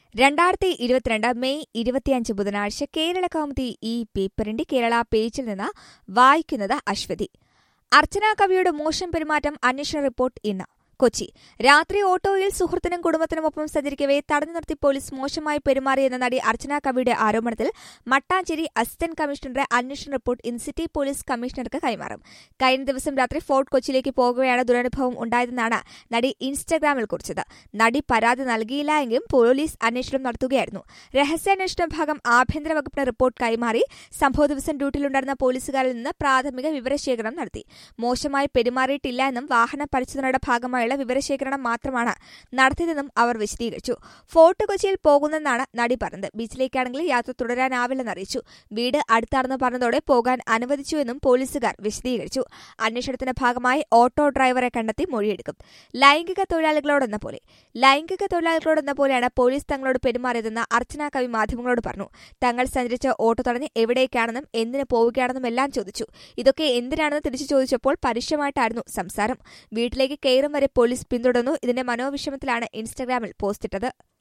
രണ്ടായിരത്തി ഇരുപത്തിരണ്ട് മെയ് ഇരുപത്തിയഞ്ച് ബുധനാഴ്ച കേരള കൗമുദി ഈ പേപ്പറിന്റെ കേരള പേജിൽ നിന്ന് വായിക്കുന്നത് അശ്വതി അർച്ചന കവിയുടെ മോശം പെരുമാറ്റം അന്വേഷണ റിപ്പോർട്ട് ഇന്ന് കൊച്ചി രാത്രി ഓട്ടോയിൽ സുഹൃത്തിനും കുടുംബത്തിനുമൊപ്പം സഞ്ചരിക്കവെ തടഞ്ഞു നിർത്തി പോലീസ് മോശമായി പെരുമാറിയെന്ന നടി അർച്ചന കവിയുടെ ആരോപണത്തിൽ മട്ടാഞ്ചേരി അസിസ്റ്റന്റ് കമ്മീഷണറുടെ അന്വേഷണ റിപ്പോർട്ട് ഇൻ സിറ്റി പോലീസ് കമ്മീഷണർക്ക് കൈമാറും കഴിഞ്ഞ ദിവസം രാത്രി ഫോർട്ട് കൊച്ചിയിലേക്ക് പോകുകയാണ് ദുരനുഭവം ഉണ്ടായതെന്നാണ് നടി ഇൻസ്റ്റഗ്രാമിൽ കുറിച്ചത് നടി പരാതി നൽകിയില്ല എങ്കിലും പോലീസ് അന്വേഷണം നടത്തുകയായിരുന്നു രഹസ്യാന്വേഷണ വിഭാഗം ആഭ്യന്തര വകുപ്പിന് റിപ്പോർട്ട് കൈമാറി സംഭവ ദിവസം ഡ്യൂട്ടിയിലുണ്ടായിരുന്ന പോലീസുകാരിൽ നിന്ന് പ്രാഥമിക വിവരശേഖരണം നടത്തി മോശമായി പെരുമാറിയിട്ടില്ല എന്നും വാഹന പരിശോധനയുടെ ഭാഗമായുള്ള വിവരശേഖരണം മാത്രമാണ് നടത്തിയതെന്നും അവർ വിശദീകരിച്ചു ഫോർട്ട് കൊച്ചിയിൽ പോകുന്നെന്നാണ് നടി പറഞ്ഞത് ബീച്ചിലേക്കാണെങ്കിൽ യാത്ര തുടരാനാവില്ലെന്ന് അറിയിച്ചു വീട് അടുത്താണെന്ന് പറഞ്ഞതോടെ പോകാൻ അനുവദിച്ചുവെന്നും പോലീസുകാർ വിശദീകരിച്ചു അന്വേഷണത്തിന്റെ ഭാഗമായി ഓട്ടോ ഡ്രൈവറെ കണ്ടെത്തി മൊഴിയെടുക്കും ലൈംഗിക തൊഴിലാളികളോടെന്ന പോലെ ലൈംഗിക തൊഴിലാളികളോടെന്ന പോലെയാണ് പോലീസ് തങ്ങളോട് പെരുമാറിയതെന്ന് അർച്ചന കവി മാധ്യമങ്ങളോട് പറഞ്ഞു തങ്ങൾ സഞ്ചരിച്ച ഓട്ടോ തടഞ്ഞ് എവിടേക്കാണെന്നും എന്തിന് പോവുകയാണെന്നും എല്ലാം ചോദിച്ചു ഇതൊക്കെ എന്തിനാണെന്ന് തിരിച്ചു ചോദിച്ചപ്പോൾ പരുഷമായിട്ടായിരുന്നു സംസാരം വീട്ടിലേക്ക് കയറും വരെ പോലീസ് പിന്തുടർന്നു ഇതിന്റെ മനോവിഷമത്തിലാണ് ഇൻസ്റ്റഗ്രാമിൽ പോസ്റ്റിട്ടത്